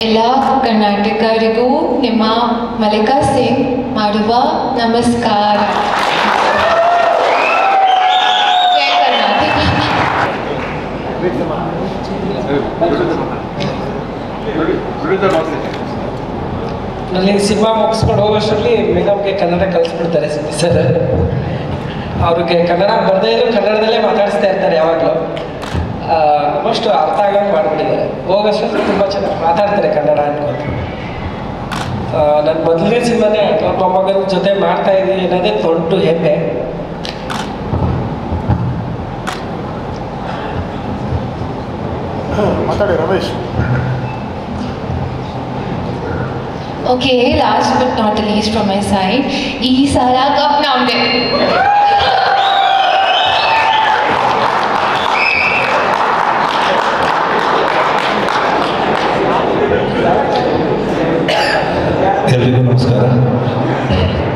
ಎಲ್ಲ ಕರ್ನಾಟಕರಿಗೂ ನಿಮ್ಮ ಮಲ್ಲಿಕಾ ಸಿಂಗ್ ಮಾಡುವ ನಮಸ್ಕಾರ ಜೈ ಕರ್ನಾಟಕ ನನಗೆ ಸಿನಿಮಾ ಮುಗಿಸ್ಕೊಂಡು ಹೋಗೋಷ್ಟರಲ್ಲಿ ಮೇಡಮ್ಗೆ ಕನ್ನಡ ಕಲಿಸ್ಬಿಡ್ತಾರೆ ಸುದ್ದಿ ಸರ್ ಅವ್ರಿಗೆ ಕನ್ನಡ ಬರದೇ ಇದ್ರು ಕನ್ನಡದಲ್ಲೇ ಮಾತಾಡಿಸ್ತಾ ಇರ್ತಾರೆ ಯಾವಾಗಲೂ ಆಲ್ಮೋಸ್ಟ್ ಅರ್ಥ ಆಗಂಗೆ ಮಾಡಿಬಿಟ್ಟಿದ್ದಾರೆ ಹೋಗೋಷ್ಟರಲ್ಲಿ ತುಂಬ ಚೆನ್ನಾಗಿ ಮಾತಾಡ್ತಾರೆ ಕನ್ನಡ ಅನ್ಕೋತ ನನ್ನ ಮೊದಲನೇ ಸಿನಿಮಾನೇ ಒಬ್ಬ ಮಗನ ಜೊತೆ ಮಾಡ್ತಾ ಇದ್ದೀವಿ ಅನ್ನೋದೇ ದೊಡ್ಡ ಹೆಮ್ಮೆ ಮಾತಾಡಿ Ramesh okay last but not least from my side ಈ ಸಲ ಕಪ್ ನಮ್ದೆ ಎಲ್ರಿಗೂ ನಮಸ್ಕಾರ